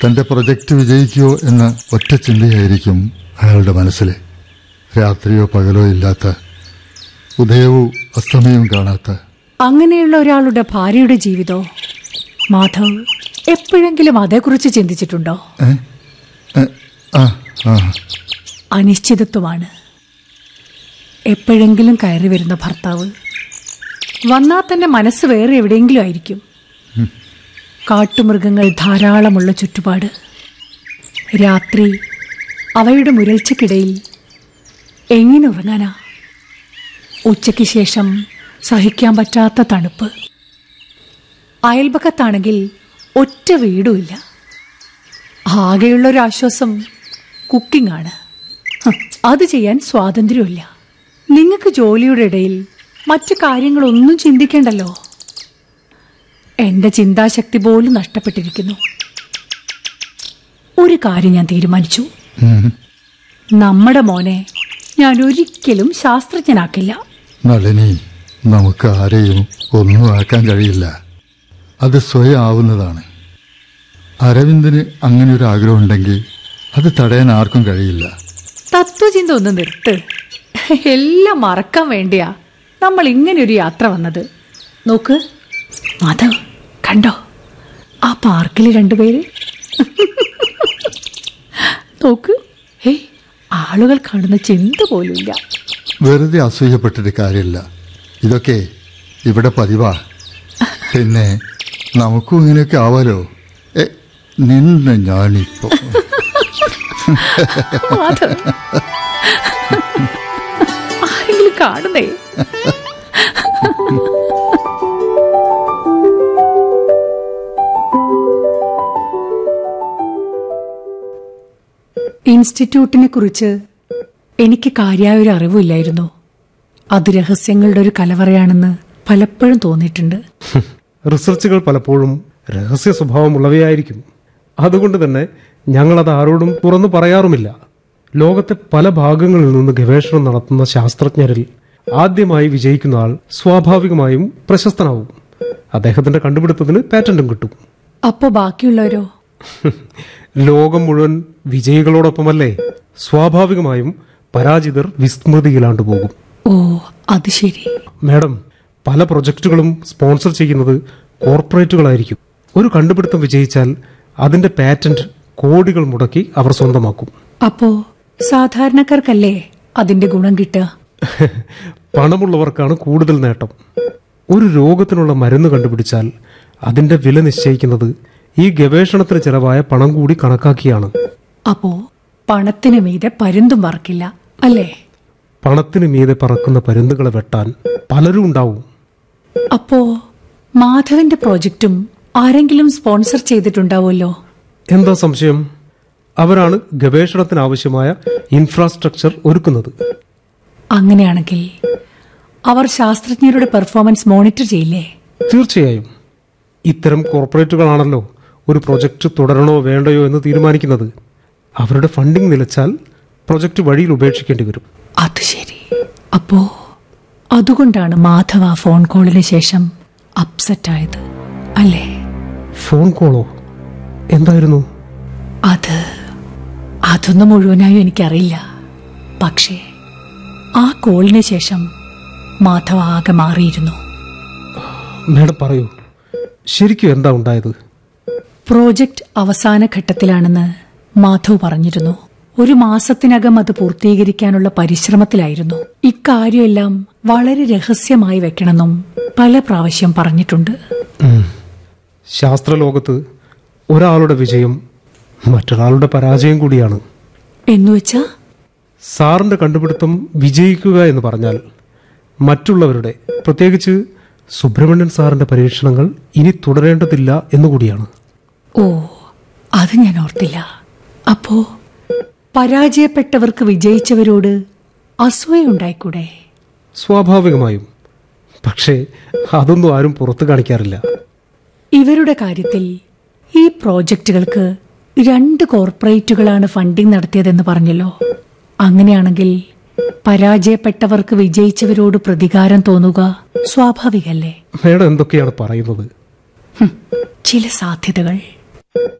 തന്റെ പ്രൊജക്റ്റ് വിജയിക്കുമോ എന്ന ഒറ്റ ചിന്തയായിരിക്കും അയാളുടെ മനസ്സിൽ രാത്രിയോ പകലോ ഇല്ലാത്ത ഉദയവും അസ്തമയവും കാണാത്ത അങ്ങനെയുള്ള ഒരാളുടെ ഭാര്യയുടെ ജീവിതോ മാധവ് എപ്പോഴെങ്കിലും അതേക്കുറിച്ച് ചിന്തിച്ചിട്ടുണ്ടോ ഏ? ഏ, ആ ആ അനിശ്ചിതത്വമാണ് എപ്പോഴെങ്കിലും കയറി വരുന്ന ഭർത്താവ് വന്നാൽ തന്നെ മനസ്സ് വേറെ എവിടെയെങ്കിലും ആയിരിക്കും കാട്ടുമൃഗങ്ങൾ ധാരാളമുള്ള ചുറ്റുപാട് രാത്രി അവയുടെ മുരൾച്ചക്കിടയിൽ എങ്ങനെ ഉറങ്ങാനാ ഉച്ചയ്ക്ക് ശേഷം സഹിക്കാൻ പറ്റാത്ത തണുപ്പ് അയൽപക്കത്താണെങ്കിൽ ഒറ്റ വീടുമില്ല ആകെയുള്ള ഒരു ആശ്വാസം കുക്കിംഗ് ആണ് ഹ്, അത് ചെയ്യാൻ സ്വാതന്ത്ര്യമില്ല നിങ്ങൾക്ക് ജോലിയുടെ ഇടയിൽ മറ്റു കാര്യങ്ങളൊന്നും ചിന്തിക്കേണ്ടല്ലോ എന്റെ ചിന്താശക്തി പോലും നഷ്ടപ്പെട്ടിരിക്കുന്നു ഒരു കാര്യം ഞാൻ തീരുമാനിച്ചു ഉം. നമ്മുടെ മോനെ ഞാൻ ഒരിക്കലും ശാസ്ത്രജ്ഞനാക്കില്ല നളിനി നമുക്ക് ആരെയും ഒന്നും ആക്കാൻ കഴിയില്ല അത് സ്വയം ആവുന്നതാണ് അരവിന്ദിന് അങ്ങനെ ഒരു ആഗ്രഹം ഉണ്ടെങ്കിൽ അത് തടയാൻ ആർക്കും കഴിയില്ല തത്വചിന്ത ഒന്ന് നിർത്ത് എല്ലാം മറക്കാൻ വേണ്ടിയാ നമ്മൾ ഇങ്ങനെ ഒരു യാത്ര വന്നത് നോക്ക് മാധവ് കണ്ടോ ആ പാർക്കിൽ രണ്ടുപേര് നോക്ക് ഹേ ആളുകൾ കാണുന്ന ചിന്ത പോലുമില്ല വെറുതെ അസൂയപ്പെട്ടിട്ട് കാര്യമില്ല ഇതൊക്കെ ഇവിടെ പതിവാ പിന്നെ നമുക്കും ഇങ്ങനെയൊക്കെ ആവാലോ ഏ നിന്ന് ഞാനിപ്പോ മാധവ് ആരെങ്കിലും കാണുന്നേ ഇൻസ്റ്റിറ്റ്യൂട്ടിനെ കുറിച്ച് എനിക്ക് കാര്യമായ ഒരു അറിവില്ലായിരുന്നു അത് രഹസ്യങ്ങളുടെ ഒരു കലവറയാണെന്ന് പലപ്പോഴും തോന്നിയിട്ടുണ്ട് റിസർച്ചുകൾ പലപ്പോഴും രഹസ്യ സ്വഭാവമുള്ളവയായിരിക്കും അതുകൊണ്ട് തന്നെ ഞങ്ങളത് ആരോടും തുറന്നു പറയാറുമില്ല ലോകത്തെ പല ഭാഗങ്ങളിൽ നിന്ന് ഗവേഷണം നടത്തുന്ന ശാസ്ത്രജ്ഞരിൽ ആദ്യമായി വിജയിക്കുന്ന ആൾ സ്വാഭാവികമായും പ്രശസ്തനാവും അദ്ദേഹത്തിന്റെ കണ്ടുപിടുത്തത്തിന് പാറ്റന്റും കിട്ടും അപ്പോ ബാക്കിയുള്ളവരോ ലോകം മുഴുവൻ വിജയികളോടൊപ്പമല്ലേ സ്വാഭാവികമായും പരാജിതർ വിസ്മൃതിയിലാണ്ടു പോകും ഓ അത് ശരി മാഡം പല പ്രൊജക്ടുകളും സ്പോൺസർ ചെയ്യുന്നത് കോർപ്പറേറ്റുകളായിരിക്കും ഒരു കണ്ടുപിടുത്തം വിജയിച്ചാൽ അതിന്റെ പാറ്റന്റ് കോടികൾ മുടക്കി അവർ സ്വന്തമാക്കും അപ്പോ സാധാരണക്കാർക്കല്ലേ അതിന്റെ ഗുണം കിട്ടുക പണമുള്ളവർക്കാണ് കൂടുതൽ നേട്ടം ഒരു രോഗത്തിനുള്ള മരുന്ന് കണ്ടുപിടിച്ചാൽ അതിന്റെ വില നിശ്ചയിക്കുന്നത് ഈ ഗവേഷണത്തിന് ചെലവായ പണം കൂടി കണക്കാക്കിയാണ് അപ്പോ പണത്തിന് മീതെ പരുന്തും പറക്കില്ല അല്ലേ പണത്തിന് മീതെ പറക്കുന്ന പരുന്തുകളെ വെട്ടാൻ പലരും ഉണ്ടാവും അപ്പോ മാധവന്റെ പ്രോജക്റ്റും ആരെങ്കിലും സ്പോൺസർ ചെയ്തിട്ടുണ്ടാവുമല്ലോ എന്താ സംശയം അവരാണ് ഗവേഷണത്തിന് ആവശ്യമായ ഇൻഫ്രാസ്ട്രക്ചർ ഒരുക്കുന്നത് അങ്ങനെയാണെങ്കിൽ അവർ ശാസ്ത്രജ്ഞരുടെ പെർഫോമൻസ് മോണിറ്റർ ചെയ്യില്ലേ തീർച്ചയായും ഇത്തരം കോർപ്പറേറ്റുകളാണല്ലോ ഒരു പ്രൊജക്റ്റ് തുടരണോ വേണ്ടയോ എന്ന് തീരുമാനിക്കുന്നത് അവരുടെ ഫണ്ടിംഗ് നിലച്ചാൽ പ്രൊജക്റ്റ് വഴിയിൽ ഉപേക്ഷിക്കേണ്ടി വരും അത് ശരി അപ്പോ അതുകൊണ്ടാണ് മാധവ ആ ഫോൺ കോളിന് ശേഷം അപ്സെറ്റ് ആയത് അല്ലേ ഫോൺ കോളോ എന്തായിരുന്നു അത് അതൊന്നും മുഴുവനായും എനിക്കറിയില്ല പക്ഷേ ആ കോളിന് ശേഷം മാധവ ആകെ മാറിയിരുന്നു മേഡം പറയൂ ശരിക്കും എന്താ ഉണ്ടായത് പ്രോജക്റ്റ് അവസാന ഘട്ടത്തിലാണെന്ന് മാധവ് പറഞ്ഞിരുന്നു ഒരു മാസത്തിനകം അത് പൂർത്തീകരിക്കാനുള്ള പരിശ്രമത്തിലായിരുന്നു ഇക്കാര്യമെല്ലാം വളരെ രഹസ്യമായി വെക്കണമെന്നും പല പ്രാവശ്യം പറഞ്ഞിട്ടുണ്ട് ഉം. ശാസ്ത്രലോകത്ത് ഒരാളുടെ വിജയം മറ്റൊരാളുടെ പരാജയം കൂടിയാണ് എന്നുവെച്ചാ സാറിന്റെ കണ്ടുപിടുത്തം വിജയിക്കുക എന്ന് പറഞ്ഞാൽ മറ്റുള്ളവരുടെ പ്രത്യേകിച്ച് സുബ്രഹ്മണ്യൻ സാറിന്റെ പരീക്ഷണങ്ങൾ ഇനി തുടരേണ്ടതില്ല എന്നുകൂടിയാണ് ഓ അത് ഞാൻ ഓർത്തില്ല അപ്പോ പരാജയപ്പെട്ടവർക്ക് വിജയിച്ചവരോട് അസൂയുണ്ടായിക്കൂടെ സ്വാഭാവികമായും പക്ഷേ അതൊന്നും ആരും പുറത്തു കാണിക്കാറില്ല ഇവരുടെ കാര്യത്തിൽ ഈ പ്രോജക്റ്റുകൾക്ക് രണ്ട് കോർപ്പറേറ്റുകളാണ് ഫണ്ടിംഗ് നടത്തിയതെന്ന് പറഞ്ഞല്ലോ അങ്ങനെയാണെങ്കിൽ പരാജയപ്പെട്ടവർക്ക് വിജയിച്ചവരോട് പ്രതികാരം തോന്നുക സ്വാഭാവികല്ലേ മേഡം എന്തൊക്കെയാണ് പറയുന്നത് ചില സാധ്യതകൾ